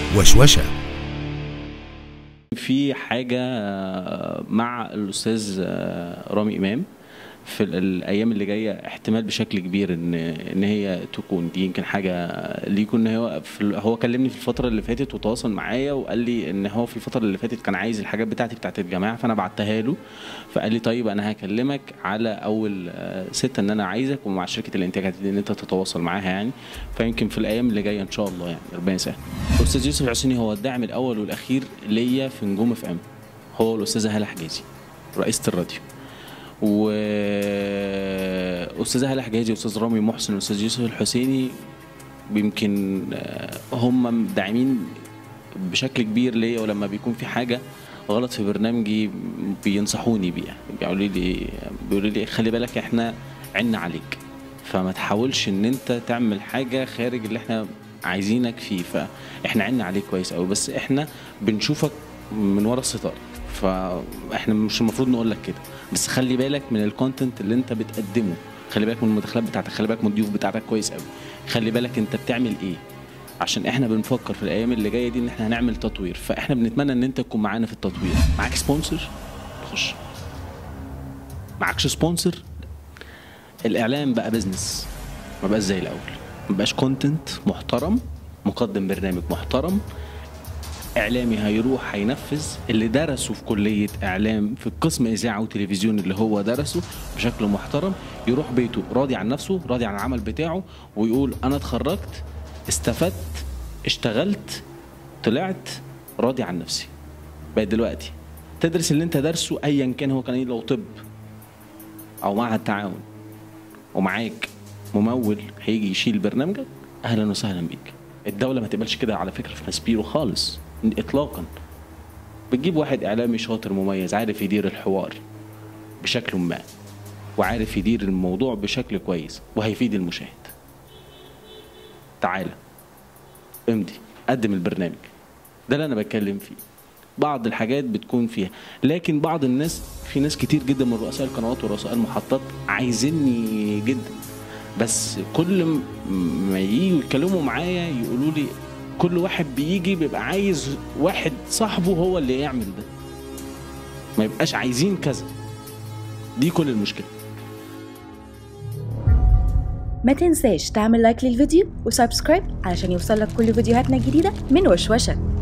وشوشة في حاجة مع الأستاذ رامي إمام في الأيام اللي جاية احتمال بشكل كبير إن إن هي تكون دي يمكن حاجة ليكم إن هو في هو كلمني في الفترة اللي فاتت وتواصل معايا وقال لي إن هو في الفترة اللي فاتت كان عايز الحاجات بتاعتي بتاعت الجماعة فأنا بعتها له فقال لي طيب أنا هكلمك على أول ستة إن أنا عايزك ومع شركة الإنتاج إن أنت تتواصل معاها يعني فيمكن في الأيام اللي جاية إن شاء الله يعني ربنا يسهل. الأستاذ يوسف العسيني هو الداعم الأول والأخير ليا في نجوم اف ام هو والأستاذة هالة حجازي رئيسة الراديو واستاذه هاله حجازي واستاذ رامي محسن واستاذ يوسف الحسيني يمكن هم داعمين بشكل كبير ليا ولما بيكون في حاجه غلط في برنامجي بينصحوني بيها بيقولوا لي بيقولوا لي خلي بالك احنا عنا عليك فما تحاولش ان انت تعمل حاجه خارج اللي احنا عايزينك فيه فاحنا عنا عليك كويس قوي بس احنا بنشوفك من ورا الستار فاحنا مش المفروض نقول لك كده بس خلي بالك من الكونتنت اللي انت بتقدمه خلي بالك من المداخلات بتاعتك خلي بالك من الضيوف بتاعتك كويس قوي خلي بالك انت بتعمل ايه عشان احنا بنفكر في الايام اللي جايه دي ان احنا هنعمل تطوير فاحنا بنتمنى ان انت تكون معانا في التطوير معاك سبونسر خش معكش سبونسر الاعلام بقى بزنس ما بقاش زي الاول ما بقاش كونتنت محترم مقدم برنامج محترم اعلامي هيروح هينفذ اللي درسه في كليه اعلام في قسم اذاعه وتلفزيون اللي هو درسه بشكل محترم يروح بيته راضي عن نفسه راضي عن العمل بتاعه ويقول انا اتخرجت استفدت اشتغلت طلعت راضي عن نفسي بقى دلوقتي تدرس اللي انت درسه ايا كان هو كان ايه لو طب او معهد تعاون ومعاك ممول هيجي يشيل برنامجك اهلا وسهلا بيك الدوله ما تقبلش كده على فكره في ماسبيرو خالص اطلاقا بتجيب واحد اعلامي شاطر مميز عارف يدير الحوار بشكل ما وعارف يدير الموضوع بشكل كويس وهيفيد المشاهد تعالى امضي قدم البرنامج ده اللي انا بتكلم فيه بعض الحاجات بتكون فيها لكن بعض الناس في ناس كتير جدا من رؤساء القنوات ورؤساء المحطات عايزيني جدا بس كل ما ييجوا يتكلموا معايا يقولوا لي كل واحد بيجي بيبقى عايز واحد صاحبه هو اللي يعمل ده ما يبقاش عايزين كذا دي كل المشكله ما تنساش تعمل لايك للفيديو وسبسكرايب علشان يوصلك كل فيديوهاتنا الجديدة من وشوشة